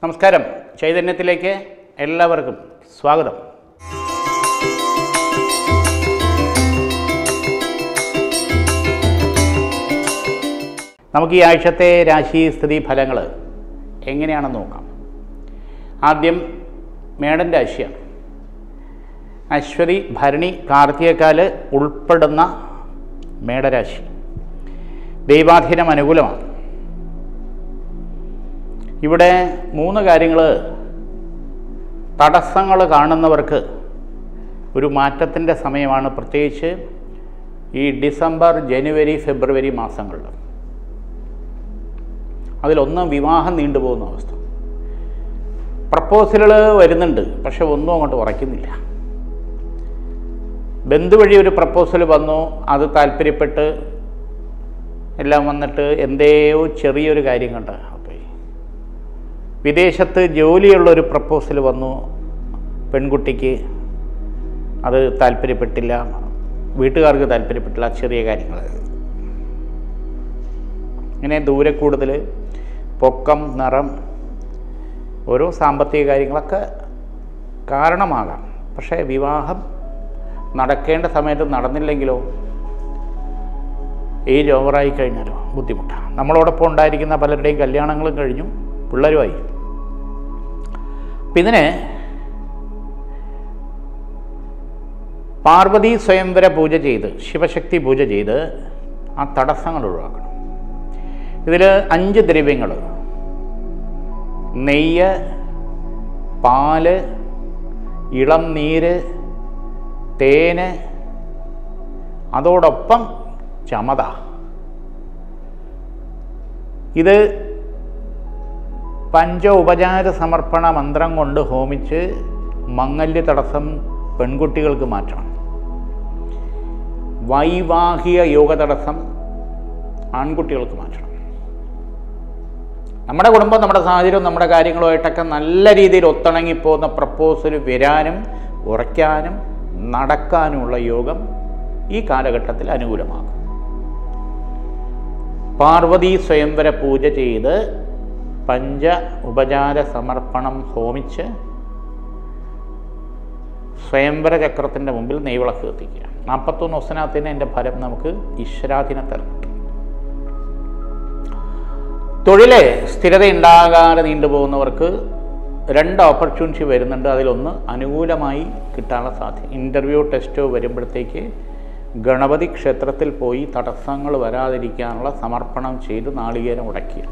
നമസ്കാരം ചൈതന്യത്തിലേക്ക് എല്ലാവർക്കും സ്വാഗതം നമുക്ക് ഈ ആഴ്ചത്തെ രാശി സ്ഥിതി ഫലങ്ങൾ എങ്ങനെയാണെന്ന് നോക്കാം ആദ്യം മേടൻ രാശിയാണ് അശ്വതി ഭരണി കാർത്തികക്കാല് ഉൾപ്പെടുന്ന മേടരാശി ദൈവാധീനം അനുകൂലമാണ് ഇവിടെ മൂന്ന് കാര്യങ്ങൾ തടസ്സങ്ങൾ കാണുന്നവർക്ക് ഒരു മാറ്റത്തിൻ്റെ സമയമാണ് പ്രത്യേകിച്ച് ഈ ഡിസംബർ ജനുവരി ഫെബ്രുവരി മാസങ്ങളിൽ അതിലൊന്ന് വിവാഹം നീണ്ടുപോകുന്ന അവസ്ഥ പ്രപ്പോസലുകൾ വരുന്നുണ്ട് പക്ഷെ ഒന്നും അങ്ങോട്ട് ഉറയ്ക്കുന്നില്ല ബന്ധു വഴി ഒരു പ്രപ്പോസൽ വന്നു അത് താല്പര്യപ്പെട്ട് എല്ലാം വന്നിട്ട് എന്തേയോ ചെറിയൊരു കാര്യം കണ്ട അപ്പോൾ വിദേശത്ത് ജോലിയുള്ള ഒരു പ്രപ്പോസൽ വന്നു പെൺകുട്ടിക്ക് അത് താല്പര്യപ്പെട്ടില്ല വീട്ടുകാർക്ക് താല്പര്യപ്പെട്ടില്ല ചെറിയ കാര്യങ്ങൾ ഇങ്ങനെ ദൂരെ കൂടുതൽ പൊക്കം നിറം ഓരോ സാമ്പത്തിക കാര്യങ്ങളൊക്കെ കാരണമാകാം പക്ഷേ വിവാഹം നടക്കേണ്ട സമയത്ത് നടന്നില്ലെങ്കിലോ ഏജ് ഓവറായി കഴിഞ്ഞാലോ ബുദ്ധിമുട്ടാണ് നമ്മളോടൊപ്പം ഉണ്ടായിരിക്കുന്ന പലരുടെയും കല്യാണങ്ങളും കഴിഞ്ഞു പിള്ളേരുമായി അപ്പം ഇതിന് പാർവതി സ്വയംവര പൂജ ചെയ്ത് ശിവശക്തി പൂജ ചെയ്ത് ആ തടസ്സങ്ങൾ ഒഴിവാക്കണം ഇതിൽ അഞ്ച് ദ്രവ്യങ്ങൾ നെയ്യ് പാല് ഇളം നീര് തേന് അതോടൊപ്പം ചമത ഇത് പഞ്ച ഉപചാര സമർപ്പണ മന്ത്രം കൊണ്ട് ഹോമിച്ച് മംഗല്യ തടസ്സം പെൺകുട്ടികൾക്ക് മാറ്റണം വൈവാഹിക യോഗ തടസ്സം ആൺകുട്ടികൾക്ക് മാറ്റണം നമ്മുടെ കുടുംബം നമ്മുടെ സാഹചര്യവും നമ്മുടെ കാര്യങ്ങളുമായിട്ടൊക്കെ നല്ല രീതിയിൽ ഒത്തിണങ്ങിപ്പോകുന്ന പ്രപ്പോസൽ വരാനും ഉറയ്ക്കാനും നടക്കാനുമുള്ള യോഗം ഈ കാലഘട്ടത്തിൽ അനുകൂലമാകും പാർവതി സ്വയംവര പൂജ ചെയ്ത് പഞ്ച ഉപചാര സമർപ്പണം ഹോമിച്ച് സ്വയംവര ചക്രത്തിൻ്റെ മുമ്പിൽ നെയ്വിളക്ക് കത്തിക്കുക നാൽപ്പത്തൊന്ന് ദിവസത്തിനകത്തിന് എൻ്റെ ഫലം നമുക്ക് ഈശ്വരാധീനത്തിൽ കിട്ടും തൊഴിലെ സ്ഥിരത ഉണ്ടാകാതെ നീണ്ടുപോകുന്നവർക്ക് രണ്ട് ഓപ്പർച്യൂണിറ്റി വരുന്നുണ്ട് അതിലൊന്ന് അനുകൂലമായി കിട്ടാനുള്ള സാധ്യത ഇൻ്റർവ്യൂ ടെസ്റ്റോ വരുമ്പോഴത്തേക്ക് ഗണപതി ക്ഷേത്രത്തിൽ പോയി തടസ്സങ്ങൾ വരാതിരിക്കാനുള്ള സമർപ്പണം ചെയ്ത് നാളികേരം ഉടക്കുക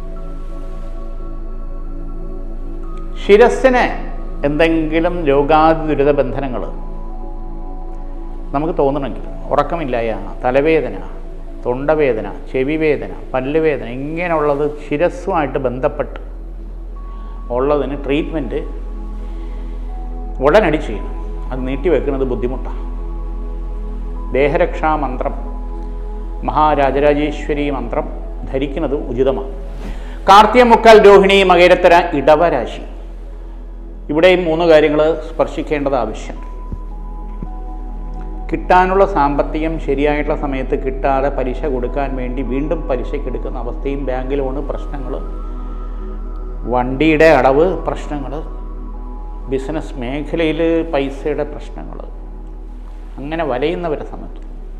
ശിരസ്സിന് എന്തെങ്കിലും രോഗാതി ദുരിത ബന്ധനങ്ങൾ നമുക്ക് തോന്നണമെങ്കിൽ ഉറക്കമില്ലായ തലവേദന തൊണ്ടവേദന ചെവിവേദന പല്ലുവേദന ഇങ്ങനെയുള്ളത് ശിരസ്സുമായിട്ട് ബന്ധപ്പെട്ട് ഉള്ളതിന് ട്രീറ്റ്മെൻറ്റ് ഉടനടി ചെയ്യണം അത് നീട്ടിവെക്കുന്നത് ബുദ്ധിമുട്ടാണ് ദേഹരക്ഷാ മന്ത്രം മഹാരാജരാജേശ്വരി മന്ത്രം ധരിക്കുന്നത് ഉചിതമാണ് കാർത്തിക മുക്കാൽ രോഹിണി മകേരത്തര ഇടവരാശി ഇവിടെയും മൂന്ന് കാര്യങ്ങൾ സ്പർശിക്കേണ്ടത് ആവശ്യം കിട്ടാനുള്ള സാമ്പത്തികം ശരിയായിട്ടുള്ള സമയത്ത് കിട്ടാതെ പലിശ കൊടുക്കാൻ വേണ്ടി വീണ്ടും പലിശയ്ക്ക് എടുക്കുന്ന അവസ്ഥയും ബാങ്ക് ലോണ് പ്രശ്നങ്ങൾ വണ്ടിയുടെ അടവ് പ്രശ്നങ്ങൾ ബിസിനസ് മേഖലയിൽ പൈസയുടെ പ്രശ്നങ്ങൾ അങ്ങനെ വലയുന്നവരെ സമയത്ത്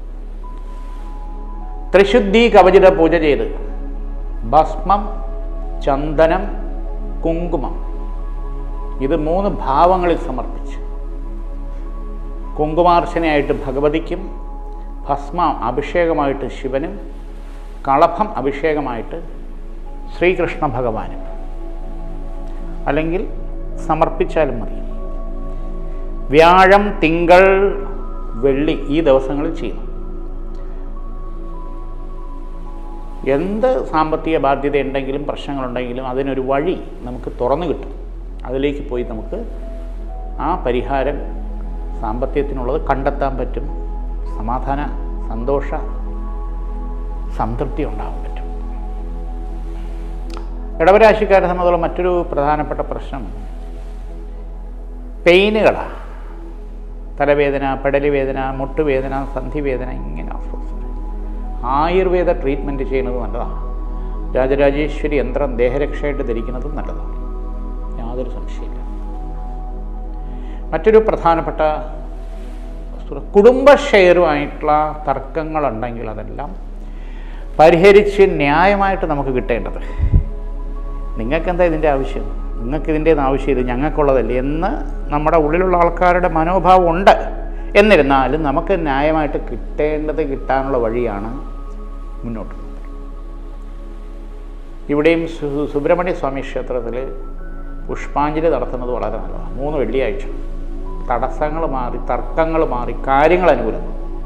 ത്രിശുദ്ധി കവചിത പൂജ ചെയ്ത് ഭസ്മം ചന്ദനം കുങ്കുമം ഇത് മൂന്ന് ഭാവങ്ങളിൽ സമർപ്പിച്ച് കുങ്കുമാർച്ചനയായിട്ട് ഭഗവതിക്കും ഭസ്മ അഭിഷേകമായിട്ട് ശിവനും കളഭം അഭിഷേകമായിട്ട് ശ്രീകൃഷ്ണ ഭഗവാനും അല്ലെങ്കിൽ സമർപ്പിച്ചാലും മതി വ്യാഴം തിങ്കൾ വെള്ളി ഈ ദിവസങ്ങളിൽ ചെയ്യണം എന്ത് സാമ്പത്തിക ബാധ്യത ഉണ്ടെങ്കിലും പ്രശ്നങ്ങളുണ്ടെങ്കിലും അതിനൊരു വഴി നമുക്ക് തുറന്നു കിട്ടും അതിലേക്ക് പോയി നമുക്ക് ആ പരിഹാരം സാമ്പത്തികത്തിനുള്ളത് കണ്ടെത്താൻ പറ്റും സമാധാന സന്തോഷ സംതൃപ്തി ഉണ്ടാകാൻ പറ്റും ഇടവരാശിക്കാരെ സംബന്ധിച്ചുള്ള മറ്റൊരു പ്രധാനപ്പെട്ട പ്രശ്നം പെയിനുകളാണ് തലവേദന പെടലുവേദന മുട്ടുവേദന സന്ധിവേദന ഇങ്ങനെ അസ്വസ്ഥത ആയുർവേദ ട്രീറ്റ്മെൻറ്റ് ചെയ്യുന്നത് നല്ലതാണ് രാജരാജേശ്വരി യന്ത്രം ദേഹരക്ഷയായിട്ട് ധരിക്കുന്നതും നല്ലതാണ് യാതൊരു സംശയമില്ല മറ്റൊരു പ്രധാനപ്പെട്ട വസ്തുത കുടുംബ ഷെയറുമായിട്ടുള്ള തർക്കങ്ങളുണ്ടെങ്കിൽ അതെല്ലാം പരിഹരിച്ച് ന്യായമായിട്ട് നമുക്ക് കിട്ടേണ്ടത് നിങ്ങൾക്കെന്താ ഇതിൻ്റെ ആവശ്യം നിങ്ങൾക്ക് ഇതിൻ്റെ ആവശ്യം ഇത് ഞങ്ങൾക്കുള്ളതല്ലേ എന്ന് നമ്മുടെ ഉള്ളിലുള്ള ആൾക്കാരുടെ മനോഭാവം ഉണ്ട് എന്നിരുന്നാലും നമുക്ക് ന്യായമായിട്ട് കിട്ടേണ്ടത് കിട്ടാനുള്ള വഴിയാണ് മുന്നോട്ട് പോകുന്നത് ഇവിടെയും സു- സുബ്രഹ്മണ്യ സ്വാമി ക്ഷേത്രത്തിൽ പുഷ്പാഞ്ജലി നടത്തുന്നത് വളരെ നല്ലതാണ് മൂന്ന് വെള്ളിയാഴ്ച തടസ്സങ്ങൾ മാറി തർക്കങ്ങൾ മാറി കാര്യങ്ങൾ അനുകൂലം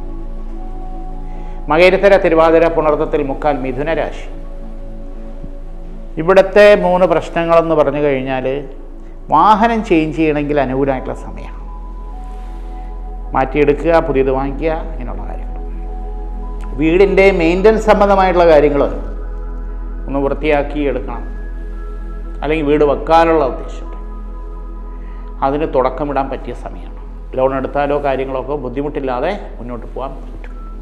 മകേരത്തര തിരുവാതിര പുണർത്തത്തിൽ മുക്കാൽ മിഥുന രാശി ഇവിടുത്തെ മൂന്ന് പ്രശ്നങ്ങളെന്ന് പറഞ്ഞു കഴിഞ്ഞാൽ വാഹനം ചേഞ്ച് ചെയ്യണമെങ്കിൽ അനുകൂലമായിട്ടുള്ള സമയമാണ് മാറ്റിയെടുക്കുക പുതിയത് വാങ്ങിക്കുക ഇങ്ങനെയുള്ള കാര്യങ്ങൾ വീടിൻ്റെ മെയിൻ്റനൻസ് സംബന്ധമായിട്ടുള്ള കാര്യങ്ങൾ ഒന്ന് വൃത്തിയാക്കി എടുക്കണം അല്ലെങ്കിൽ വീട് വെക്കാനുള്ള ഉദ്ദേശം അതിന് തുടക്കമിടാൻ പറ്റിയ സമയമാണ് ലോൺ എടുത്താലോ കാര്യങ്ങളൊക്കെ ബുദ്ധിമുട്ടില്ലാതെ മുന്നോട്ട് പോകാൻ പറ്റും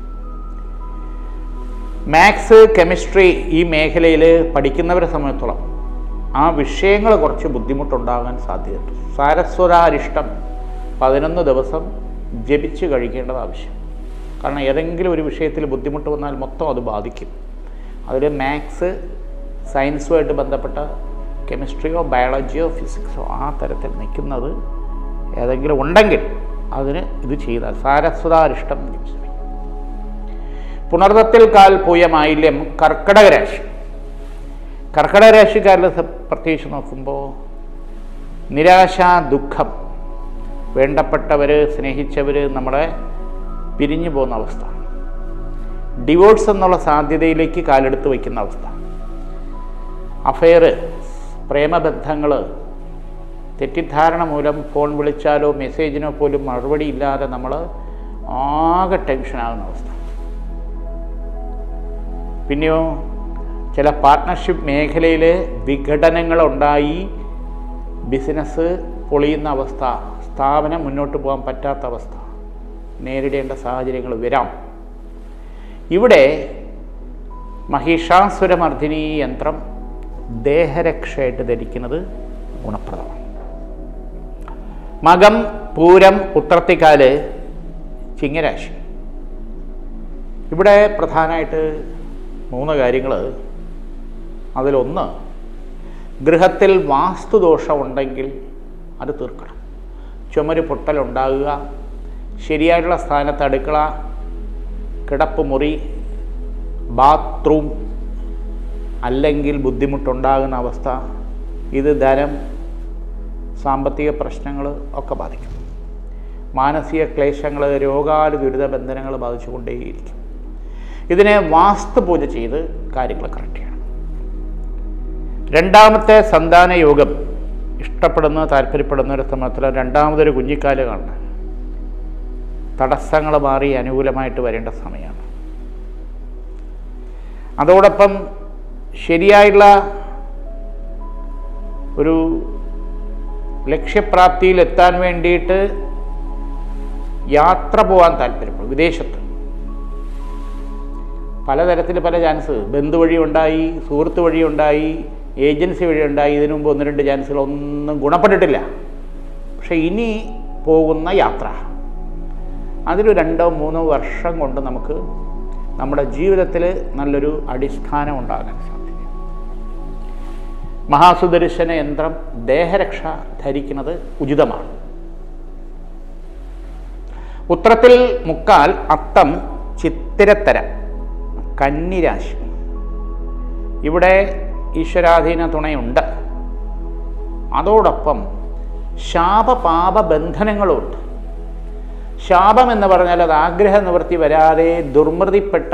മാത്സ് കെമിസ്ട്രി ഈ മേഖലയിൽ പഠിക്കുന്നവരെ സംബന്ധിച്ചോളം ആ വിഷയങ്ങൾ കുറച്ച് ബുദ്ധിമുട്ടുണ്ടാകാൻ സാധ്യതയുണ്ട് സാരസ്വരാരിഷ്ടം പതിനൊന്ന് ദിവസം ജപിച്ച് കഴിക്കേണ്ടത് ആവശ്യം കാരണം ഏതെങ്കിലും ഒരു വിഷയത്തിൽ ബുദ്ധിമുട്ട് വന്നാൽ മൊത്തം അത് ബാധിക്കും അതിൽ മാത്സ് സയൻസുമായിട്ട് ബന്ധപ്പെട്ട കെമിസ്ട്രിയോ ബയോളജിയോ ഫിസിക്സോ ആ തരത്തിൽ നിൽക്കുന്നത് ഏതെങ്കിലും ഉണ്ടെങ്കിൽ അതിന് ഇത് ചെയ്താൽ സാരസ്വതാരിഷ്ടം ജപിച്ചു പുണർത്തത്തിൽ കാൽ പൂയമായില്യം കർക്കടക രാശി കർക്കടക രാശിക്കാരിൽ സ- പ്രത്യേകിച്ച് നോക്കുമ്പോൾ നിരാശ ദുഃഖം വേണ്ടപ്പെട്ടവർ സ്നേഹിച്ചവർ നമ്മളെ പിരിഞ്ഞു പോകുന്ന അവസ്ഥ ഡിവോഴ്സ് എന്നുള്ള സാധ്യതയിലേക്ക് കാലെടുത്ത് വയ്ക്കുന്ന അവസ്ഥ അഫെയർ പ്രേമബന്ധങ്ങൾ തെറ്റിദ്ധാരണ മൂലം ഫോൺ വിളിച്ചാലോ മെസ്സേജിനോ പോലും മറുപടി ഇല്ലാതെ നമ്മൾ ആകെ ടെൻഷനാകുന്ന അവസ്ഥ പിന്നെയോ ചില പാർട്ട്ണർഷിപ്പ് മേഖലയിൽ വിഘടനങ്ങളുണ്ടായി ബിസിനസ് പൊളിയുന്ന അവസ്ഥ സ്ഥാപനം മുന്നോട്ട് പോകാൻ പറ്റാത്ത അവസ്ഥ നേരിടേണ്ട സാഹചര്യങ്ങൾ വരാം ഇവിടെ മഹിഷാസുരമർദ്ദിനി യന്ത്രം ദേഹരക്ഷയായിട്ട് ധരിക്കുന്നത് ഗുണപ്രദമാണ് മകം പൂരം ഉത്രത്തിക്കാല് ചിങ്ങരാശി ഇവിടെ പ്രധാനമായിട്ട് മൂന്ന് കാര്യങ്ങൾ അതിലൊന്ന് ഗൃഹത്തിൽ വാസ്തുദോഷമുണ്ടെങ്കിൽ അത് തീർക്കണം ചുമര് പൊട്ടലുണ്ടാകുക ശരിയായിട്ടുള്ള സ്ഥാനത്ത് അടുക്കള കിടപ്പ് മുറി ബാത്റൂം അല്ലെങ്കിൽ ബുദ്ധിമുട്ടുണ്ടാകുന്ന അവസ്ഥ ഇത് ധനം സാമ്പത്തിക പ്രശ്നങ്ങൾ ഒക്കെ ബാധിക്കും മാനസിക ക്ലേശങ്ങൾ രോഗാലു ദുരിത ബന്ധനങ്ങൾ ബാധിച്ചുകൊണ്ടേയിരിക്കും ഇതിനെ വാസ്തുപൂജ ചെയ്ത് കാര്യങ്ങൾ കറക്റ്റ് ചെയ്യണം രണ്ടാമത്തെ സന്താന യോഗം ഇഷ്ടപ്പെടുന്ന താല്പര്യപ്പെടുന്നവരെ സംബന്ധിച്ചുള്ള രണ്ടാമതൊരു കുഞ്ഞിക്കാല് കാണണം തടസ്സങ്ങൾ മാറി അനുകൂലമായിട്ട് വരേണ്ട സമയമാണ് അതോടൊപ്പം ശരിയായുള്ള ഒരു ലക്ഷ്യപ്രാപ്തിയിൽ എത്താൻ വേണ്ടിയിട്ട് യാത്ര പോകാൻ താല്പര്യപ്പെടും വിദേശത്ത് പലതരത്തിൽ പല ചാൻസ് ബന്ധു വഴി ഉണ്ടായി സുഹൃത്ത് വഴി ഉണ്ടായി ഏജൻസി വഴി ഉണ്ടായി ഇതിനു മുമ്പ് ഒന്ന് രണ്ട് ചാൻസുകൾ ഒന്നും ഗുണപ്പെട്ടിട്ടില്ല പക്ഷെ ഇനി പോകുന്ന യാത്ര അതിലൊരു രണ്ടോ മൂന്നോ വർഷം കൊണ്ട് നമുക്ക് നമ്മുടെ ജീവിതത്തിൽ നല്ലൊരു അടിസ്ഥാനം ഉണ്ടാകാൻ സാധിക്കും മഹാസുദർശന യന്ത്രം ദേഹരക്ഷ ധരിക്കുന്നത് ഉചിതമാണ് ഉത്രത്തിൽ മുക്കാൽ അത്തം ചിത്തിരത്തര കന്നിരാശി ഇവിടെ ഈശ്വരാധീന തുണയുണ്ട് അതോടൊപ്പം ശാപപാപ ബന്ധനങ്ങളുമുണ്ട് ശാപം എന്ന് പറഞ്ഞാൽ അത് ആഗ്രഹ നിവൃത്തി വരാതെ ദുർമൃതിപ്പെട്ട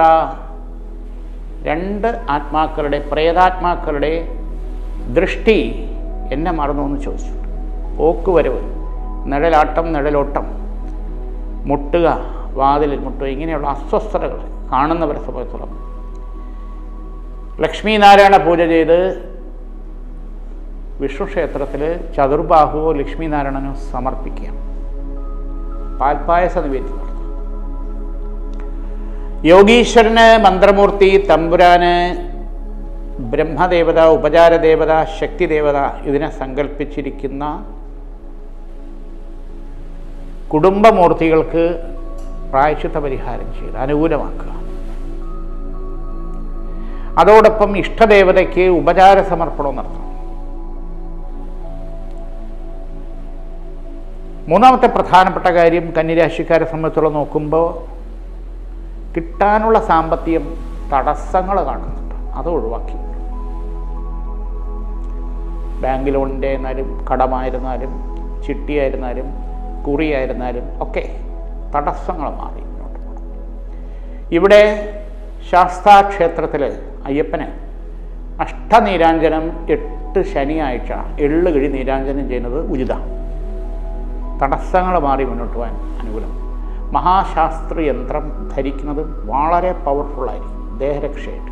രണ്ട് ആത്മാക്കളുടെ പ്രേതാത്മാക്കളുടെ ദൃഷ്ടി എന്നെ മറന്നു എന്ന് ചോദിച്ചു പോക്കുവരവ് നിഴലാട്ടം നിഴലോട്ടം മുട്ടുക വാതിലിൽ മുട്ടുക ഇങ്ങനെയുള്ള അസ്വസ്ഥതകൾ കാണുന്നവരെ സംബന്ധിച്ചിടത്തോളം ലക്ഷ്മീനാരായണ പൂജ ചെയ്ത് വിഷ്ണു ക്ഷേത്രത്തിൽ ചതുർബാഹുവോ ലക്ഷ്മീനാരായണനോ സമർപ്പിക്കുക പാൽപ്പായസ നിവേദ്യം നടത്തുക യോഗീശ്വരന് മന്ത്രമൂർത്തി തമ്പുരാന് ബ്രഹ്മദേവത ഉപചാരദേവത ശക്തിദേവത ഇതിനെ സങ്കല്പിച്ചിരിക്കുന്ന കുടുംബമൂർത്തികൾക്ക് പ്രായശ്ചിത്ത പരിഹാരം ചെയ്ത് അനുകൂലമാക്കുക അതോടൊപ്പം ഇഷ്ടദേവതയ്ക്ക് ഉപചാര സമർപ്പണം നടത്തണം മൂന്നാമത്തെ പ്രധാനപ്പെട്ട കാര്യം കന്നിരാശിക്കാരെ സംബന്ധിച്ചോളം നോക്കുമ്പോൾ കിട്ടാനുള്ള സാമ്പത്തികം തടസ്സങ്ങൾ കാണുന്നുണ്ട് അത് ഒഴിവാക്കി ബാങ്ക് ലോണിൻ്റെ ആയിരുന്നാലും കടമായിരുന്നാലും ചിട്ടിയായിരുന്നാലും കുറിയായിരുന്നാലും ഒക്കെ തടസ്സങ്ങൾ മാറി മുന്നോട്ട് പോകണം ഇവിടെ ശാസ്താക്ഷേത്രത്തിൽ അയ്യപ്പന് അഷ്ടനീരാഞ്ജനം എട്ട് ശനിയാഴ്ച എള്ള് കിഴി നീരാഞ്ജനം ചെയ്യുന്നത് ഉചിതമാണ് തടസ്സങ്ങൾ മാറി മുന്നോട്ട് പോകാൻ അനുകൂലം മഹാശാസ്ത്ര യന്ത്രം ധരിക്കുന്നത് വളരെ പവർഫുള്ളായിരിക്കും ദേഹരക്ഷയായിട്ട്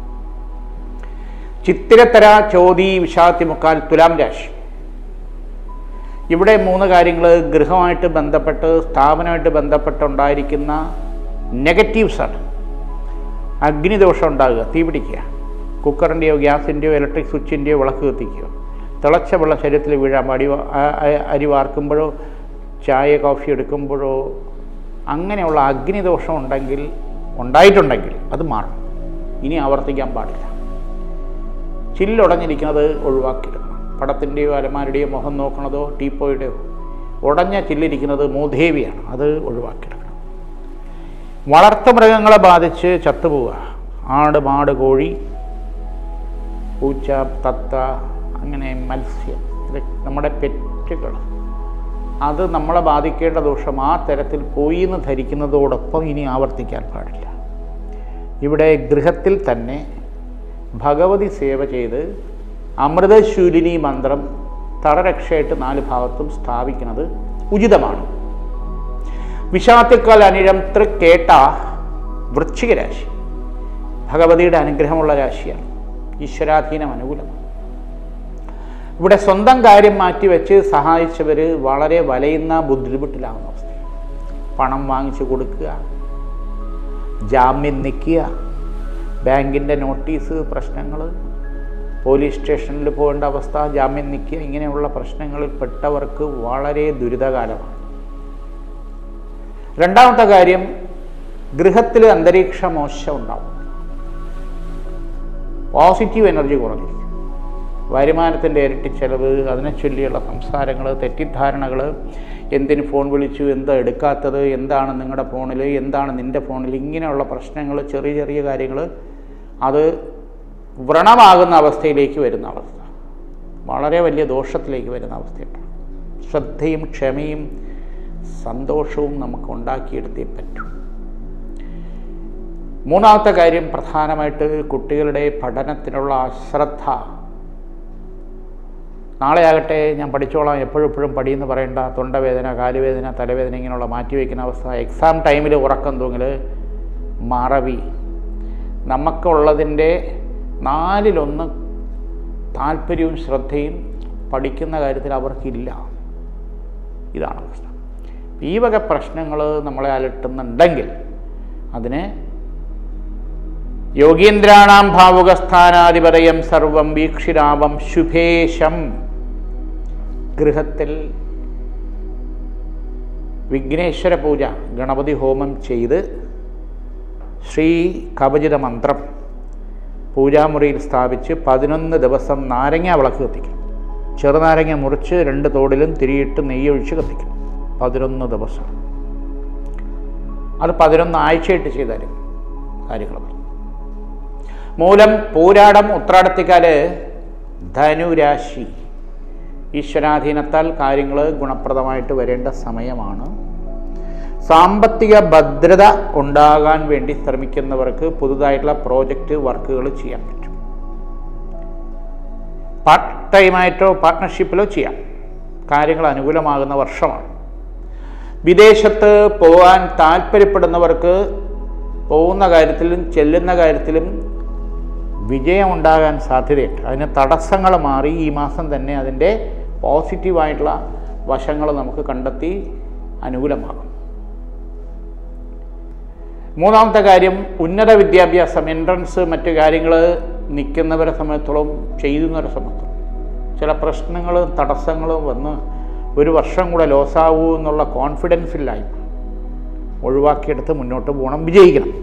ചിത്തിരത്തര ചോതി വിഷാത്തി മുക്കാൽ തുലാം രാശി ഇവിടെ മൂന്ന് കാര്യങ്ങൾ ഗൃഹമായിട്ട് ബന്ധപ്പെട്ട് സ്ഥാപനമായിട്ട് ബന്ധപ്പെട്ടുണ്ടായിരിക്കുന്ന നെഗറ്റീവ്സാണ് അഗ്നിദോഷം ഉണ്ടാകുക തീ പിടിക്കുക കുക്കറിൻ്റെയോ ഗ്യാസിൻ്റെയോ ഇലക്ട്രിക് സ്വിച്ചിൻ്റെയോ വിളക്ക് കത്തിക്കുക തിളച്ച വെള്ളം ശരീരത്തിൽ വീഴാം അടി വാ- ആ- ആ- അരി വാർക്കുമ്പോഴോ ചായ കോഫി എടുക്കുമ്പോഴോ അങ്ങനെയുള്ള അഗ്നിദോഷം ഉണ്ടെങ്കിൽ ഉണ്ടായിട്ടുണ്ടെങ്കിൽ അത് മാറും ഇനി ആവർത്തിക്കാൻ പാടില്ല ചില്ലുടഞ്ഞിരിക്കുന്നത് ഒഴിവാക്കിയിടണം പടത്തിൻ്റെയോ അലമാരുടെയോ മുഖം നോക്കണതോ ടീപ്പോയുടെയോ ഉടഞ്ഞ ചില്ലിരിക്കുന്നത് മൂദേവിയാണ് അത് ഒഴിവാക്കിയിടണം വളർത്തുമൃഗങ്ങളെ ബാധിച്ച് ചത്തുപോവുക ആട് മാട് കോഴി പൂച്ച തത്ത അങ്ങനെ മത്സ്യം ഇത് നമ്മുടെ പെറ്റുകൾ അത് നമ്മളെ ബാധിക്കേണ്ട ദോഷം ആ തരത്തിൽ പോയി എന്ന് ധരിക്കുന്നതോടൊപ്പം ഇനി ആവർത്തിക്കാൻ പാടില്ല ഇവിടെ ഗൃഹത്തിൽ തന്നെ ഭഗവതി സേവ ചെയ്ത് അമൃതശൂലിനി മന്ത്രം തറരക്ഷയായിട്ട് നാല് ഭാഗത്തും സ്ഥാപിക്കുന്നത് ഉചിതമാണ് വിഷാത്തിക്കാൽ അനിഴം തൃക്കേട്ട വൃശ്ചിക രാശി ഭഗവതിയുടെ അനുഗ്രഹമുള്ള രാശിയാണ് ഈശ്വരാധീനം അനുകൂലമാണ് ഇവിടെ സ്വന്തം കാര്യം മാറ്റിവെച്ച് സഹായിച്ചവർ വളരെ വലയുന്ന ബുദ്ധിമുട്ടിലാകുന്ന അവസ്ഥ പണം വാങ്ങിച്ചു കൊടുക്കുക ജാമ്യം നിൽക്കുക ബാങ്കിൻ്റെ നോട്ടീസ് പ്രശ്നങ്ങൾ പോലീസ് സ്റ്റേഷനിൽ പോകേണ്ട അവസ്ഥ ജാമ്യം നിൽക്കുക ഇങ്ങനെയുള്ള പ്രശ്നങ്ങളിൽ പെട്ടവർക്ക് വളരെ ദുരിതകാലമാണ് രണ്ടാമത്തെ കാര്യം ഗൃഹത്തിൽ അന്തരീക്ഷ മോശം ഉണ്ടാവും പോസിറ്റീവ് എനർജി കുറഞ്ഞിരിക്കും വരുമാനത്തിൻ്റെ ഇരട്ടി ചെലവ് അതിനെ ചൊല്ലിയുള്ള സംസാരങ്ങൾ തെറ്റിദ്ധാരണകൾ എന്തിന് ഫോൺ വിളിച്ചു എന്താ എടുക്കാത്തത് എന്താണ് നിങ്ങളുടെ ഫോണിൽ എന്താണ് നിൻ്റെ ഫോണിൽ ഇങ്ങനെയുള്ള പ്രശ്നങ്ങൾ ചെറിയ ചെറിയ കാര്യങ്ങൾ അത് വ്രണമാകുന്ന അവസ്ഥയിലേക്ക് വരുന്ന അവസ്ഥ വളരെ വലിയ ദോഷത്തിലേക്ക് വരുന്ന അവസ്ഥയുണ്ട് ശ്രദ്ധയും ക്ഷമയും സന്തോഷവും നമുക്ക് ഉണ്ടാക്കിയെടുത്തേ പറ്റൂ മൂന്നാമത്തെ കാര്യം പ്രധാനമായിട്ട് കുട്ടികളുടെ പഠനത്തിനുള്ള അശ്രദ്ധ നാളെ ആകട്ടെ ഞാൻ പഠിച്ചോളാം എപ്പോഴും എപ്പോഴും പടിയെന്ന് പറയേണ്ട തൊണ്ടവേദന കാലുവേദന തലവേദന ഇങ്ങനെയുള്ള മാറ്റിവെക്കുന്ന അവസ്ഥ എക്സാം ടൈമിൽ ഉറക്കം തൂങ്ങൽ മറവി നമുക്കുള്ളതിൻ്റെ നാലിലൊന്ന് താല്പര്യവും ശ്രദ്ധയും പഠിക്കുന്ന കാര്യത്തിൽ അവർക്കില്ല ഇതാണ് പ്രശ്നം ഈ വക പ്രശ്നങ്ങൾ നമ്മളെ അലട്ടുന്നുണ്ടെങ്കിൽ അതിന് യോഗീന്ദ്രാണാം ഭാവുകസ്ഥാനാധിപതയം സർവം വീക്ഷിരാമം ശുഭേശം ഗൃഹത്തിൽ വിഘ്നേശ്വര പൂജ ഗണപതി ഹോമം ചെയ്ത് ശ്രീ കവചിത മന്ത്രം പൂജാമുറിയിൽ സ്ഥാപിച്ച് പതിനൊന്ന് ദിവസം നാരങ്ങ വിളക്ക് കത്തിക്കും ചെറുനാരങ്ങ മുറിച്ച് രണ്ട് തോടിലും തിരിയിട്ട് നെയ്യൊഴിച്ച് കത്തിക്കും പതിനൊന്ന് ദിവസം അത് പതിനൊന്ന് ആഴ്ചയായിട്ട് ചെയ്താലും കാര്യങ്ങൾ പറയും മൂലം പൂരാടം ഉത്രാടത്തിക്കാല് ധനുരാശി ഈശ്വരാധീനത്താൽ കാര്യങ്ങൾ ഗുണപ്രദമായിട്ട് വരേണ്ട സമയമാണ് സാമ്പത്തിക ഭദ്രത ഉണ്ടാകാൻ വേണ്ടി ശ്രമിക്കുന്നവർക്ക് പുതുതായിട്ടുള്ള പ്രോജക്റ്റ് വർക്കുകൾ ചെയ്യാൻ പറ്റും പാർട്ട് ടൈമായിട്ടോ പാർട്ട്ണർഷിപ്പിലോ ചെയ്യാം കാര്യങ്ങൾ അനുകൂലമാകുന്ന വർഷമാണ് വിദേശത്ത് പോകാൻ താല്പര്യപ്പെടുന്നവർക്ക് പോകുന്ന കാര്യത്തിലും ചെല്ലുന്ന കാര്യത്തിലും വിജയമുണ്ടാകാൻ സാധ്യതയുണ്ട് അതിന് തടസ്സങ്ങൾ മാറി ഈ മാസം തന്നെ അതിൻ്റെ പോസിറ്റീവായിട്ടുള്ള വശങ്ങൾ നമുക്ക് കണ്ടെത്തി അനുകൂലമാകും മൂന്നാമത്തെ കാര്യം ഉന്നത വിദ്യാഭ്യാസം എൻട്രൻസ് മറ്റു കാര്യങ്ങൾ നിൽക്കുന്നവരെ സമയത്തോളം ചെയ്യുന്നവരെ സമയത്തോളം ചില പ്രശ്നങ്ങളും തടസ്സങ്ങളും വന്ന് ഒരു വർഷം കൂടെ ലോസാവൂ എന്നുള്ള കോൺഫിഡൻസില്ലായ്മ ഒഴിവാക്കിയെടുത്ത് മുന്നോട്ട് പോകണം വിജയിക്കണം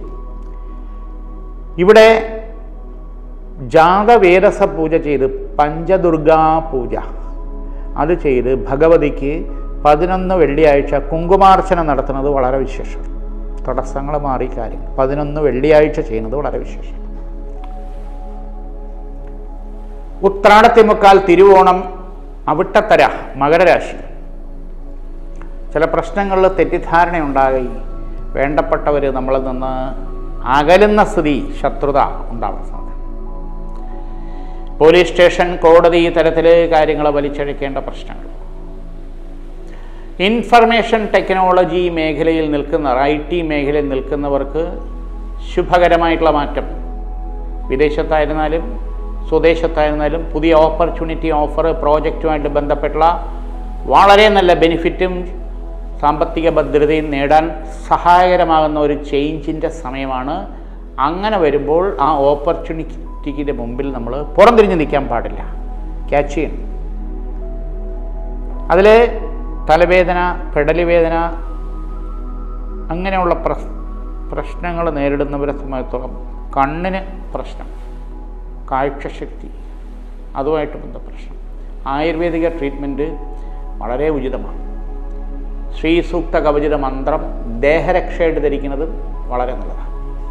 ഇവിടെ ജാതവേദസ പൂജ ചെയ്ത് പഞ്ചദുർഗാ പൂജ അത് ചെയ്ത് ഭഗവതിക്ക് പതിനൊന്ന് വെള്ളിയാഴ്ച കുങ്കുമാർച്ചന നടത്തുന്നത് വളരെ വിശേഷം തടസ്സങ്ങൾ മാറി കാര്യങ്ങൾ പതിനൊന്ന് വെള്ളിയാഴ്ച ചെയ്യുന്നത് വളരെ വിശേഷം ഉത്രാടത്തിമുക്കാൽ തിരുവോണം അവിട്ടത്തര മകരരാശി ചില പ്രശ്നങ്ങളിൽ തെറ്റിദ്ധാരണയുണ്ടാകി വേണ്ടപ്പെട്ടവർ നമ്മളിൽ നിന്ന് അകലുന്ന സ്ഥിതി ശത്രുത ഉണ്ടാവാൻ സാധ്യത പോലീസ് സ്റ്റേഷൻ കോടതി തരത്തിൽ കാര്യങ്ങൾ വലിച്ചഴിക്കേണ്ട പ്രശ്നങ്ങൾ ഇൻഫർമേഷൻ ടെക്നോളജി മേഖലയിൽ നിൽക്കുന്നവർ ഐ ടി മേഖലയിൽ നിൽക്കുന്നവർക്ക് ശുഭകരമായിട്ടുള്ള മാറ്റം വിദേശത്തായിരുന്നാലും സ്വദേശത്തായിരുന്നാലും പുതിയ ഓപ്പർച്യൂണിറ്റി ഓഫർ പ്രോജക്റ്റുമായിട്ട് ബന്ധപ്പെട്ടുള്ള വളരെ നല്ല ബെനിഫിറ്റും സാമ്പത്തിക ഭദ്രതയും നേടാൻ സഹായകരമാകുന്ന ഒരു ചേഞ്ചിൻ്റെ സമയമാണ് അങ്ങനെ വരുമ്പോൾ ആ ഓപ്പർച്യൂണിറ്റിക്ക് മുമ്പിൽ നമ്മൾ പുറംതിരിഞ്ഞ് നിൽക്കാൻ പാടില്ല ക്യാച്ച് ചെയ്യണം അതിൽ തലവേദന പെടലി വേദന അങ്ങനെയുള്ള പ്രശ് പ്രശ്നങ്ങൾ നേരിടുന്നവരെ സംബന്ധിച്ചോളം കണ്ണിന് പ്രശ്നം കാഴ്ചശക്തി അതുമായിട്ട് ബന്ധ പ്രശ്നം ആയുർവേദിക ട്രീറ്റ്മെൻറ്റ് വളരെ ഉചിതമാണ് ശ്രീ സൂക്ത കവചിത മന്ത്രം ദേഹരക്ഷയായിട്ട് ധരിക്കുന്നത് വളരെ നല്ലതാണ്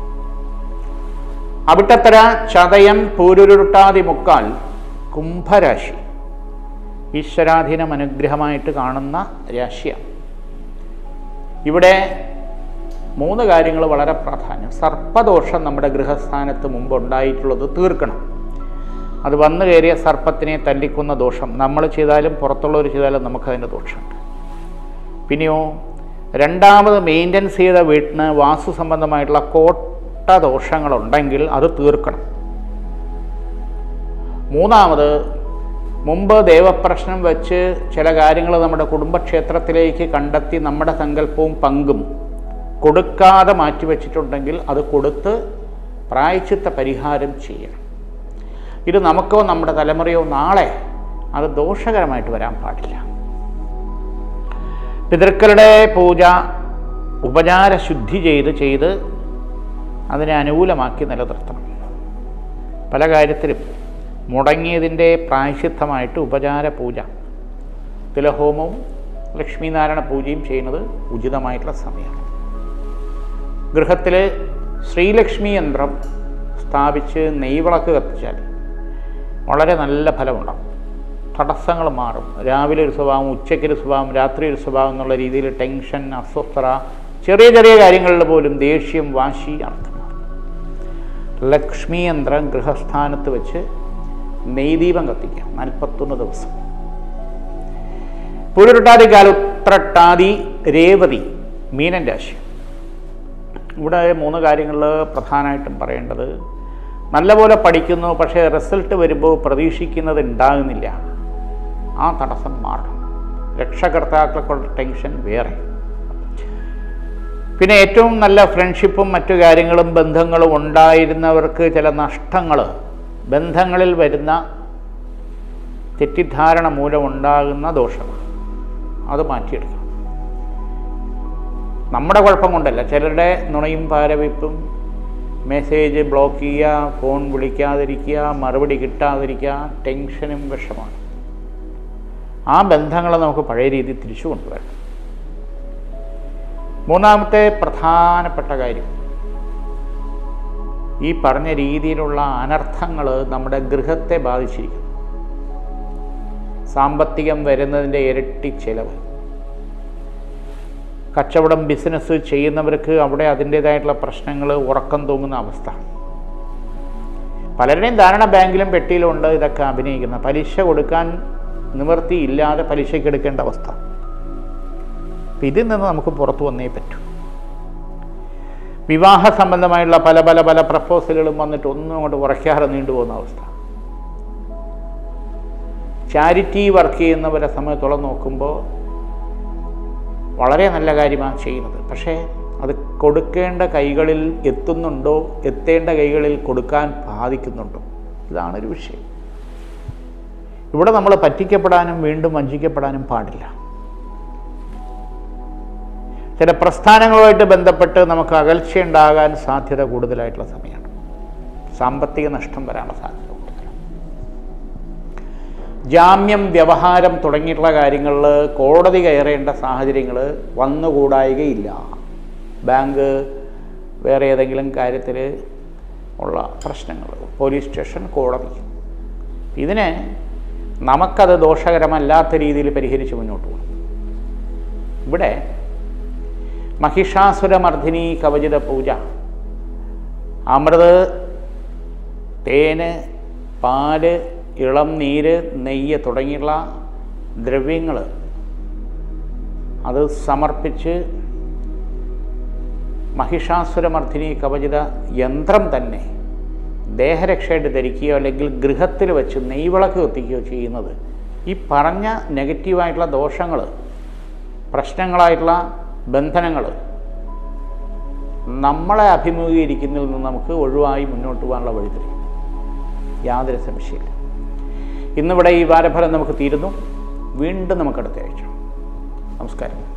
അവിട്ടത്തര ചതയം പൂരുരുട്ടാതി മുക്കാൽ കുംഭരാശി ഈശ്വരാധീനം അനുഗ്രഹമായിട്ട് കാണുന്ന രാശിയാണ് ഇവിടെ മൂന്ന് കാര്യങ്ങൾ വളരെ പ്രാധാന്യം സർപ്പദോഷം നമ്മുടെ ഗൃഹസ്ഥാനത്ത് മുമ്പ് ഉണ്ടായിട്ടുള്ളത് തീർക്കണം അത് വന്നു കയറിയ സർപ്പത്തിനെ തല്ലിക്കുന്ന ദോഷം നമ്മൾ ചെയ്താലും പുറത്തുള്ളവർ ചെയ്താലും നമുക്കതിൻ്റെ ദോഷമുണ്ട് പിന്നെയോ രണ്ടാമത് മെയിൻ്റനൻസ് ചെയ്ത വീട്ടിന് വാസ്തു സംബന്ധമായിട്ടുള്ള കോട്ട ദോഷങ്ങളുണ്ടെങ്കിൽ അത് തീർക്കണം മൂന്നാമത് മുമ്പ് ദേവപ്രശ്നം വെച്ച് ചില കാര്യങ്ങൾ നമ്മുടെ കുടുംബക്ഷേത്രത്തിലേക്ക് കണ്ടെത്തി നമ്മുടെ സങ്കല്പവും പങ്കും കൊടുക്കാതെ മാറ്റിവെച്ചിട്ടുണ്ടെങ്കിൽ അത് കൊടുത്ത് പ്രായച്ചിത്ത പരിഹാരം ചെയ്യണം ഇത് നമുക്കോ നമ്മുടെ തലമുറയോ നാളെ അത് ദോഷകരമായിട്ട് വരാൻ പാടില്ല പിതൃക്കളുടെ പൂജ ഉപചാര ശുദ്ധി ചെയ്ത് ചെയ്ത് അതിനെ അനുകൂലമാക്കി നിലനിർത്തണം പല കാര്യത്തിലും മുടങ്ങിയതിൻ്റെ പ്രായശിദ്ധമായിട്ട് ഉപചാര പൂജ തിലഹോമവും ലക്ഷ്മീനാരായണ പൂജയും ചെയ്യുന്നത് ഉചിതമായിട്ടുള്ള സമയമാണ് ഗൃഹത്തിൽ ശ്രീലക്ഷ്മി യന്ത്രം സ്ഥാപിച്ച് നെയ്വിളക്ക് കത്തിച്ചാൽ വളരെ നല്ല ഫലമുണ്ടാകും തടസ്സങ്ങൾ മാറും രാവിലെ ഒരു സ്വഭാവം ഉച്ചയ്ക്ക് ഒരു സ്വഭാവം രാത്രി ഒരു സ്വഭാവം എന്നുള്ള രീതിയിൽ ടെൻഷൻ അസ്വസ്ഥത ചെറിയ ചെറിയ കാര്യങ്ങളിൽ പോലും ദേഷ്യം വാശി അർത്ഥം ലക്ഷ്മി യന്ത്രം ഗൃഹസ്ഥാനത്ത് വെച്ച് നെയ്ദീപം കത്തിക്കാം നാൽപ്പത്തൊന്ന് ദിവസം പുരുട്ടാതി കാലുത്രട്ടാതി രേവതി മീനൻ രാശി ഇവിടെ മൂന്ന് കാര്യങ്ങളിൽ പ്രധാനമായിട്ടും പറയേണ്ടത് നല്ലപോലെ പഠിക്കുന്നു പക്ഷേ റിസൾട്ട് വരുമ്പോൾ പ്രതീക്ഷിക്കുന്നത് ഉണ്ടാകുന്നില്ല ആ തടസ്സം മാറണം രക്ഷകർത്താക്കൾക്കുള്ള ടെൻഷൻ വേറെ പിന്നെ ഏറ്റവും നല്ല ഫ്രണ്ട്ഷിപ്പും മറ്റു കാര്യങ്ങളും ബന്ധങ്ങളും ഉണ്ടായിരുന്നവർക്ക് ചില നഷ്ടങ്ങൾ ബന്ധങ്ങളിൽ വരുന്ന തെറ്റിദ്ധാരണ മൂലം ഉണ്ടാകുന്ന ദോഷമാണ് അത് മാറ്റിയെടുക്കണം നമ്മുടെ കുഴപ്പം കൊണ്ടല്ല ചിലരുടെ നുണയും പാരവയ്പ്പും മെസ്സേജ് ബ്ലോക്ക് ചെയ്യുക ഫോൺ വിളിക്കാതിരിക്കുക മറുപടി കിട്ടാതിരിക്കുക ടെൻഷനും വിഷമാണ് ആ ബന്ധങ്ങളെ നമുക്ക് പഴയ രീതിയിൽ തിരിച്ചു കൊണ്ടുവരണം മൂന്നാമത്തെ പ്രധാനപ്പെട്ട കാര്യം ഈ പറഞ്ഞ രീതിയിലുള്ള അനർത്ഥങ്ങൾ നമ്മുടെ ഗൃഹത്തെ ബാധിച്ചിരിക്കുന്നു സാമ്പത്തികം വരുന്നതിൻ്റെ ഇരട്ടി ചെലവ് കച്ചവടം ബിസിനസ് ചെയ്യുന്നവർക്ക് അവിടെ അതിൻ്റേതായിട്ടുള്ള പ്രശ്നങ്ങൾ ഉറക്കം തൂങ്ങുന്ന അവസ്ഥ പലരുടെയും ധാരണ ബാങ്കിലും പെട്ടിയിലും ഉണ്ട് ഇതൊക്കെ അഭിനയിക്കുന്ന പലിശ കൊടുക്കാൻ നിവൃത്തിയില്ലാതെ പലിശയ്ക്ക് എടുക്കേണ്ട അവസ്ഥ അപ്പം ഇതിൽ നിന്ന് നമുക്ക് പുറത്തു വന്നേ പറ്റൂ വിവാഹ സംബന്ധമായുള്ള പല പല പല പ്രപ്പോസലുകളും വന്നിട്ട് ഒന്നും അങ്ങോട്ട് ഉറയ്ക്കാതെ നീണ്ടുപോകുന്ന അവസ്ഥ ചാരിറ്റി വർക്ക് ചെയ്യുന്നവരെ സമയത്തോളം നോക്കുമ്പോൾ വളരെ നല്ല കാര്യമാണ് ചെയ്യുന്നത് പക്ഷേ അത് കൊടുക്കേണ്ട കൈകളിൽ എത്തുന്നുണ്ടോ എത്തേണ്ട കൈകളിൽ കൊടുക്കാൻ ബാധിക്കുന്നുണ്ടോ ഇതാണൊരു വിഷയം ഇവിടെ നമ്മൾ പറ്റിക്കപ്പെടാനും വീണ്ടും വഞ്ചിക്കപ്പെടാനും പാടില്ല ചില പ്രസ്ഥാനങ്ങളുമായിട്ട് ബന്ധപ്പെട്ട് നമുക്ക് അകൽച്ചയുണ്ടാകാൻ സാധ്യത കൂടുതലായിട്ടുള്ള സമയമാണ് സാമ്പത്തിക നഷ്ടം വരാനുള്ള സാധ്യത കൂടുതലാണ് ജാമ്യം വ്യവഹാരം തുടങ്ങിയിട്ടുള്ള കാര്യങ്ങളിൽ കോടതി കയറേണ്ട സാഹചര്യങ്ങൾ വന്നുകൂടായികയില്ല ബാങ്ക് വേറെ ഏതെങ്കിലും കാര്യത്തിൽ ഉള്ള പ്രശ്നങ്ങൾ പോലീസ് സ്റ്റേഷൻ കോടതി ഇതിനെ നമുക്കത് ദോഷകരമല്ലാത്ത രീതിയിൽ പരിഹരിച്ച് മുന്നോട്ട് പോകണം ഇവിടെ മഹിഷാസുരമർദ്ദിനി കവചിത പൂജ അമൃത് തേന് പാല് ഇളം നീര് നെയ്യ് തുടങ്ങിയുള്ള ദ്രവ്യങ്ങൾ അത് സമർപ്പിച്ച് മഹിഷാസുരമർദ്ദിനി കവചിത യന്ത്രം തന്നെ ദേഹരക്ഷയായിട്ട് ധരിക്കുകയോ അല്ലെങ്കിൽ ഗൃഹത്തിൽ വെച്ച് നെയ്വിളക്ക് കത്തിക്കുകയോ ചെയ്യുന്നത് ഈ പറഞ്ഞ നെഗറ്റീവായിട്ടുള്ള ദോഷങ്ങൾ പ്രശ്നങ്ങളായിട്ടുള്ള ബന്ധനങ്ങൾ നമ്മളെ അഭിമുഖീകരിക്കുന്നതിൽ നിന്ന് നമുക്ക് ഒഴിവായി മുന്നോട്ട് പോകാനുള്ള വഴി തരും യാതൊരു സംശയമില്ല ഇന്നിവിടെ ഈ വാരഫലം നമുക്ക് തീരുന്നു വീണ്ടും നമുക്ക് അടുത്ത ആഴ്ച നമസ്കാരം